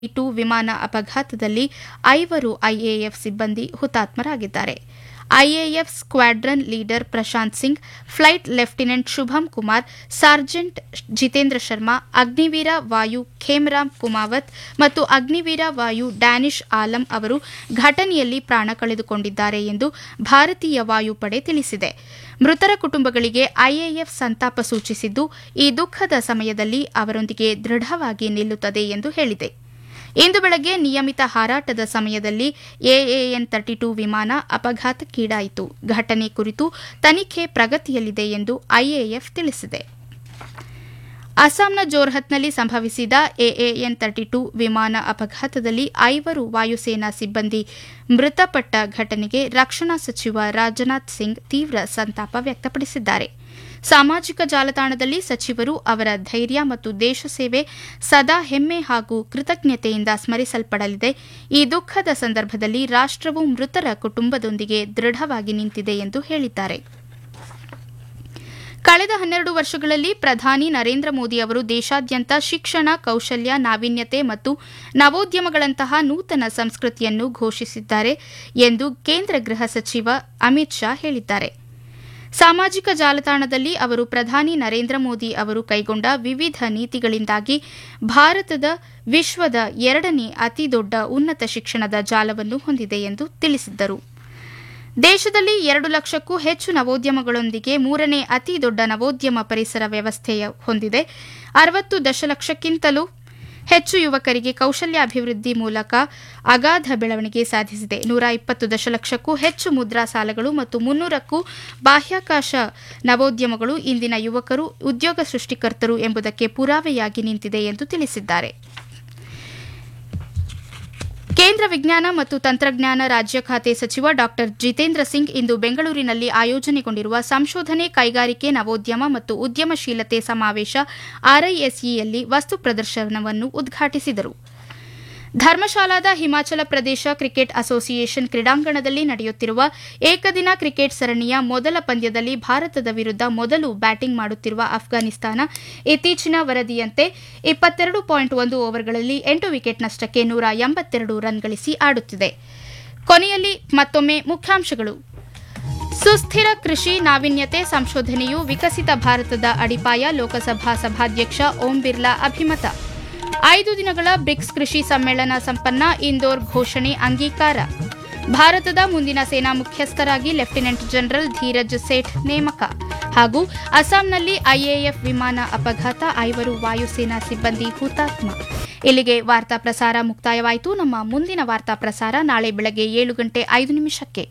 to ವಿಮಾನ ಅಪಘಾತದಲ್ಲಿ ಐವರು ಐಎಎಫ್ ಸಿಬ್ಬಂದಿ ಹುತಾತ್ಮರಾಗಿದ್ದಾರೆ IAF squadron leader Prashant Singh flight lieutenant Shubham Kumar sergeant Jitendra Sharma Agniveer Vayu Khemram Kumawat ಮತ್ತು ಅಗ್ನಿವೀರ ವಾಯು ಡ್ಯಾನಿಶ್ ಆಲಂ ಅವರು ಘಟನೆಯಲ್ಲಿ ಪ್ರಾಣ ಕಳೆದುಕೊಂಡಿದ್ದಾರೆ ಎಂದು ಭಾರತೀಯ ವಾಯುಪಡೆ ತಿಳಿಸಿದೆ ಮೃತರ ಕುಟುಂಬಗಳಿಗೆ ಐಎಎಫ್ ಸಂತಾಪ ಸೂಚಿಸಿದ್ದು ಈ ದುಃಖದ ಸಮಯದಲ್ಲಿ ಅವರೊಂದಿಗೆ ದೃಢವಾಗಿ ನಿಲ್ಲುತ್ತದೆ ಎಂದು ಹೇಳಿದೆ ಇಂದು ಬೆಳಗ್ಗೆ ನಿಯಮಿತ ಹಾರಾಟದ ಸಮಯದಲ್ಲಿ ಎಎಎನ್ ತರ್ಟಿ ಟು ವಿಮಾನ ಅಪಘಾತಕ್ಕೀಡಾಯಿತು ಘಟನೆ ಕುರಿತು ತನಿಖೆ ಪ್ರಗತಿಯಲ್ಲಿದೆ ಎಂದು ಐಎಎಫ್ ತಿಳಿಸಿದೆ ಅಸ್ಸಾಂನ ಜೋರ್ಹತ್ನಲ್ಲಿ ಸಂಭವಿಸಿದ ಎಎಎನ್ ತರ್ಟಿ ಟು ವಿಮಾನ ಅಪಘಾತದಲ್ಲಿ ಐವರು ವಾಯುಸೇನಾ ಸಿಬ್ಬಂದಿ ಮೃತಪಟ್ಟ ಘಟನೆಗೆ ರಕ್ಷಣಾ ಸಚಿವ ರಾಜನಾಥ್ ಸಿಂಗ್ ತೀವ್ರ ಸಂತಾಪ ವ್ಯಕ್ತಪಡಿಸಿದ್ದಾರೆ ಸಾಮಾಜಿಕ ಜಾಲತಾಣದಲ್ಲಿ ಸಚಿವರು ಅವರ ಧೈರ್ಯ ಮತ್ತು ದೇಶ ಸೇವೆ ಸದಾ ಹೆಮ್ಮೆ ಹಾಗೂ ಕೃತಜ್ಞತೆಯಿಂದ ಸ್ಮರಿಸಲ್ಪಡಲಿದೆ ಈ ದುಃಖದ ಸಂದರ್ಭದಲ್ಲಿ ರಾಷ್ಟವು ಮೃತರ ಕುಟುಂಬದೊಂದಿಗೆ ದೃಢವಾಗಿ ನಿಂತಿದೆ ಎಂದು ಹೇಳಿದ್ದಾರೆ ಕಳೆದ ಹನ್ನೆರಡು ವರ್ಷಗಳಲ್ಲಿ ಪ್ರಧಾನಿ ನರೇಂದ್ರ ಮೋದಿ ಅವರು ದೇಶಾದ್ಯಂತ ಶಿಕ್ಷಣ ಕೌಶಲ್ಯ ನಾವೀನ್ಯತೆ ಮತ್ತು ನವೋದ್ಯಮಗಳಂತಹ ನೂತನ ಸಂಸ್ಕೃತಿಯನ್ನು ಘೋಷಿಸಿದ್ದಾರೆ ಎಂದು ಕೇಂದ್ರ ಗೃಹ ಸಚಿವ ಅಮಿತ್ ಶಾ ಹೇಳಿದ್ದಾರೆ ಸಾಮಾಜಿಕ ಜಾಲತಾಣದಲ್ಲಿ ಅವರು ಪ್ರಧಾನಿ ನರೇಂದ್ರ ಮೋದಿ ಅವರು ಕೈಗೊಂಡ ವಿವಿಧ ನೀತಿಗಳಿಂದಾಗಿ ಭಾರತದ ವಿಶ್ವದ ಎರಡನೇ ಅತಿದೊಡ್ಡ ಉನ್ನತ ಶಿಕ್ಷಣದ ಜಾಲವನ್ನು ಹೊಂದಿದೆ ಎಂದು ತಿಳಿಸಿದ್ದರು ದೇಶದಲ್ಲಿ ಎರಡು ಲಕ್ಷಕ್ಕೂ ಹೆಚ್ಚು ನವೋದ್ಯಮಗಳೊಂದಿಗೆ ಮೂರನೇ ಅತಿ ದೊಡ್ಡ ನವೋದ್ಯಮ ಪರಿಸರ ವ್ಯವಸ್ಥೆ ಹೊಂದಿದೆ ಅರವತ್ತು ದಶಲಕ್ಷಕ್ಕಿಂತಲೂ ಹೆಚ್ಚು ಯುವಕರಿಗೆ ಕೌಶಲ್ಯಾಭಿವೃದ್ಧಿ ಮೂಲಕ ಅಗಾಧ ಬೆಳವಣಿಗೆ ಸಾಧಿಸಿದೆ ನೂರ ಇಪ್ಪತ್ತು ದಶಲಕ್ಷಕ್ಕೂ ಹೆಚ್ಚು ಮುದ್ರಾ ಸಾಲಗಳು ಮತ್ತು ಮುನ್ನೂರಕ್ಕೂ ಬಾಹ್ಯಾಕಾಶ ನವೋದ್ಯಮಗಳು ಇಂದಿನ ಯುವಕರು ಉದ್ಯೋಗ ಸೃಷ್ಟಿಕರ್ತರು ಎಂಬುದಕ್ಕೆ ಪುರಾವೆಯಾಗಿ ನಿಂತಿದೆ ಎಂದು ತಿಳಿಸಿದ್ದಾರೆ ಕೇಂದ್ರ ವಿಜ್ಞಾನ ಮತ್ತು ತಂತ್ರಜ್ಞಾನ ರಾಜ್ಯ ಖಾತೆ ಸಚಿವ ಡಾ ಜಿತೇಂದ್ರ ಸಿಂಗ್ ಇಂದು ಬೆಂಗಳೂರಿನಲ್ಲಿ ಆಯೋಜನೆಗೊಂಡಿರುವ ಸಂಶೋಧನೆ ಕೈಗಾರಿಕೆ ನವೋದ್ಯಮ ಮತ್ತು ಉದ್ಯಮಶೀಲತೆ ಸಮಾವೇಶ ಆರ್ಐಎಸ್ಇಯಲ್ಲಿ ವಸ್ತು ಪ್ರದರ್ಶನವನ್ನು ಉದ್ಘಾಟಿಸಿದರು ಧರ್ಮಶಾಲಾದ ಹಿಮಾಚಲ ಪ್ರದೇಶ ಕ್ರಿಕೆಟ್ ಅಸೋಸಿಯೇಷನ್ ಕ್ರೀಡಾಂಗಣದಲ್ಲಿ ನಡೆಯುತ್ತಿರುವ ಏಕದಿನ ಕ್ರಿಕೆಟ್ ಸರಣಿಯ ಮೊದಲ ಪಂದ್ಯದಲ್ಲಿ ಭಾರತದ ವಿರುದ್ಧ ಮೊದಲು ಬ್ಯಾಟಿಂಗ್ ಮಾಡುತ್ತಿರುವ ಅಫ್ಘಾನಿಸ್ತಾನ ಇತ್ತೀಚಿನ ವರದಿಯಂತೆ ಇಪ್ಪತ್ತೆರಡು ಪಾಯಿಂಟ್ ಒಂದು ಓವರ್ಗಳಲ್ಲಿ ಎಂಟು ವಿಕೆಟ್ ನಷ್ಟಕ್ಕೆ ನೂರ ಎಂಬತ್ತೆರಡು ರನ್ ಗಳಿಸಿ ಆಡುತ್ತಿದೆ ಕೊನೆಯಲ್ಲಿ ಮತ್ತೊಮ್ಮೆ ಮುಖ್ಯಾಂಶಗಳು ಸುಸ್ಥಿರ ಕೃಷಿ ನಾವೀನ್ಯತೆ ಸಂಶೋಧನೆಯು ವಿಕಸಿತ ಭಾರತದ ಅಡಿಪಾಯ ಲೋಕಸಭಾ ಸಭಾಧ್ಯಕ್ಷ ಓಂ ಬಿರ್ಲಾ ಅಭಿಮತ ಐದು ದಿನಗಳ ಬ್ರಿಕ್ಸ್ ಕೃಷಿ ಸಮ್ಮೇಳನ ಸಂಪನ್ನ ಇಂದೋರ್ ಘೋಷಣೆ ಅಂಗೀಕಾರ ಭಾರತದ ಮುಂದಿನ ಸೇನಾ ಮುಖ್ಯಸ್ಥರಾಗಿ ಲೆಫ್ಟಿನೆಂಟ್ ಜನರಲ್ ಧೀರಜ್ ಸೇಠ್ ನೇಮಕ ಹಾಗೂ ಅಸ್ಸಾಂನಲ್ಲಿ ಐಎಎಫ್ ವಿಮಾನ ಅಪಘಾತ ಐವರು ವಾಯುಸೇನಾ ಸಿಬ್ಬಂದಿ ಹುತಾತ್ಮ ಇಲ್ಲಿಗೆ ವಾರ್ತಾ ಪ್ರಸಾರ ಮುಕ್ತಾಯವಾಯಿತು ನಮ್ಮ ಮುಂದಿನ ವಾರ್ತಾ ಪ್ರಸಾರ ನಾಳೆ ಬೆಳಗ್ಗೆ ಏಳು ಗಂಟೆ ಐದು ನಿಮಿಷಕ್ಕೆ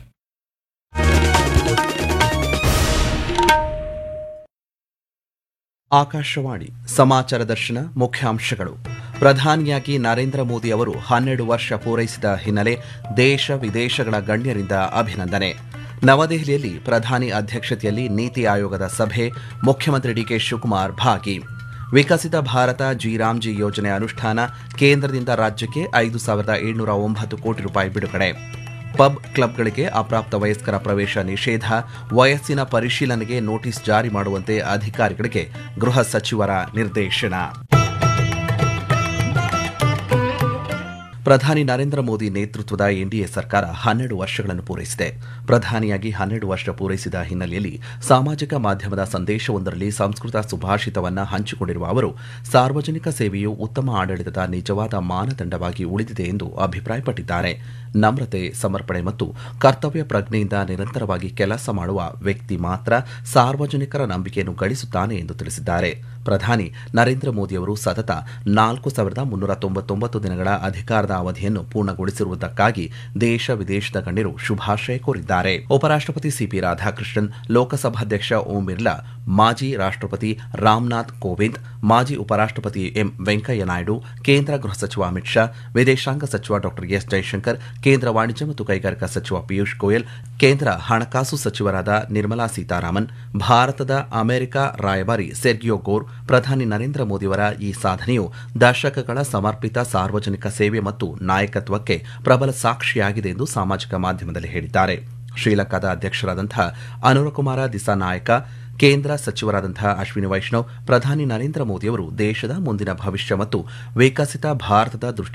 ಆಕಾಶವಾಣಿ ಸಮಾಚಾರ ದರ್ಶನ ಮುಖ್ಯಾಂಶಗಳು ಪ್ರಧಾನಿಯಾಗಿ ನರೇಂದ್ರ ಮೋದಿ ಅವರು ಹನ್ನೆರಡು ವರ್ಷ ಪೂರೈಸಿದ ಹಿನ್ನೆಲೆ ದೇಶ ವಿದೇಶಗಳ ಗಣ್ಯರಿಂದ ಅಭಿನಂದನೆ ನವದೆಹಲಿಯಲ್ಲಿ ಪ್ರಧಾನಿ ಅಧ್ಯಕ್ಷತೆಯಲ್ಲಿ ನೀತಿ ಆಯೋಗದ ಸಭೆ ಮುಖ್ಯಮಂತ್ರಿ ಡಿಕೆ ಶಿವಕುಮಾರ್ ಭಾಗಿ ವಿಕಸಿತ ಭಾರತ ಜಿ ರಾಮ್ಜಿ ಯೋಜನೆ ಅನುಷ್ಠಾನ ಕೇಂದ್ರದಿಂದ ರಾಜ್ಯಕ್ಕೆ ಐದು ಸಾವಿರದ ಏಳ್ನೂರ ಒಂಬತ್ತು ಕೋಟಿ ರೂಪಾಯಿ ಬಿಡುಗಡೆ ಪಬ್ ಕ್ಲಬ್ಗಳಿಗೆ ಅಪ್ರಾಪ್ತ ವಯಸ್ಕರ ಪ್ರವೇಶ ನಿಷೇಧ ವಯಸ್ಸಿನ ಪರಿಶೀಲನೆಗೆ ನೋಟಿಸ್ ಜಾರಿ ಮಾಡುವಂತೆ ಅಧಿಕಾರಿಗಳಿಗೆ ಗೃಹ ಸಚಿವರ ನಿರ್ದೇಶನ ಪ್ರಧಾನಿ ನರೇಂದ್ರ ಮೋದಿ ನೇತೃತ್ವದ ಎನ್ಡಿಎ ಸರ್ಕಾರ ಹನ್ನೆರಡು ವರ್ಷಗಳನ್ನು ಪೂರೈಸಿದೆ ಪ್ರಧಾನಿಯಾಗಿ ಹನ್ನೆರಡು ವರ್ಷ ಪೂರೈಸಿದ ಹಿನ್ನೆಲೆಯಲ್ಲಿ ಸಾಮಾಜಿಕ ಮಾಧ್ಯಮದ ಸಂದೇಶವೊಂದರಲ್ಲಿ ಸಂಸ್ಕೃತ ಸುಭಾಷಿತವನ್ನ ಹಂಚಿಕೊಂಡಿರುವ ಅವರು ಸಾರ್ವಜನಿಕ ಸೇವೆಯು ಉತ್ತಮ ಆಡಳಿತದ ನಿಜವಾದ ಮಾನದಂಡವಾಗಿ ಉಳಿದಿದೆ ಎಂದು ಅಭಿಪ್ರಾಯಪಟ್ಟಿದ್ದಾರೆ ನಮ್ರತೆ ಸಮರ್ಪಣೆ ಮತ್ತು ಕರ್ತವ್ಯ ಪ್ರಜ್ಞೆಯಿಂದ ನಿರಂತರವಾಗಿ ಕೆಲಸ ಮಾಡುವ ವ್ಯಕ್ತಿ ಮಾತ್ರ ಸಾರ್ವಜನಿಕರ ನಂಬಿಕೆಯನ್ನು ಗಳಿಸುತ್ತಾನೆ ಎಂದು ತಿಳಿಸಿದ್ದಾರೆ ಪ್ರಧಾನಿ ನರೇಂದ್ರ ಮೋದಿಯವರು ಸತತ ನಾಲ್ಕು ಸಾವಿರದ ಮುನ್ನೂರ ತೊಂಬತ್ತೊಂಬತ್ತು ದಿನಗಳ ಅಧಿಕಾರದ ಅವಧಿಯನ್ನು ಪೂರ್ಣಗೊಳಿಸಿರುವುದಕ್ಕಾಗಿ ದೇಶ ವಿದೇಶದ ಗಣ್ಯರು ಶುಭಾಶಯ ಕೋರಿದ್ದಾರೆ ಉಪರಾಷ್ಟಪತಿ ಸಿಪಿ ರಾಧಾಕೃಷ್ಣನ್ ಲೋಕಸಭಾಧ್ಯಕ್ಷ ಓಂ ಬಿರ್ಲಾ ಮಾಜಿ ರಾಷ್ಟಪತಿ ರಾಮನಾಥ್ ಕೋವಿಂದ್ ಮಾಜಿ ಉಪರಾಷ್ಟಪತಿ ಎಂ ವೆಂಕಯ್ಯ ನಾಯ್ಡು ಕೇಂದ್ರ ಗೃಹ ಸಚಿವ ಅಮಿತ್ ಶಾ ವಿದೇಶಾಂಗ ಸಚಿವ ಡಾ ಎಸ್ ಜೈಶಂಕರ್ ಕೇಂದ್ರ ವಾಣಿಜ್ಯ ಮತ್ತು ಕೈಗಾರಿಕಾ ಸಚಿವ ಪಿಯೂಷ್ ಗೋಯಲ್ ಕೇಂದ್ರ ಹಣಕಾಸು ಸಚಿವರಾದ ನಿರ್ಮಲಾ ಸೀತಾರಾಮನ್ ಭಾರತದ ಅಮೆರಿಕ ರಾಯಭಾರಿ ಸೆರ್ಗಿಯೋ ಗೋರ್ ಪ್ರಧಾನಿ ನರೇಂದ್ರ ಮೋದಿಯವರ ಈ ಸಾಧನೆಯು ದಶಕಗಳ ಸಮರ್ಪಿತ ಸಾರ್ವಜನಿಕ ಸೇವೆ ಮತ್ತು ನಾಯಕತ್ವಕ್ಕೆ ಪ್ರಬಲ ಸಾಕ್ಷಿಯಾಗಿದೆ ಎಂದು ಸಾಮಾಜಿಕ ಮಾಧ್ಯಮದಲ್ಲಿ ಹೇಳಿದ್ದಾರೆ ಶ್ರೀಲಂಕಾದ ಅಧ್ಯಕ್ಷರಾದಂತಹ ಅನುರಕುಮಾರ ದಿಸಾನಾಯಕ ಕೇಂದ್ರ ಸಚಿವರಾದಂತಹ ಅಶ್ವಿನಿ ವೈಷ್ಣವ್ ಪ್ರಧಾನಿ ನರೇಂದ್ರ ಮೋದಿಯವರು ದೇಶದ ಮುಂದಿನ ಭವಿಷ್ಯ ಮತ್ತು ವಿಕಸಿತ ಭಾರತದ ದೃಷ್ಟಿ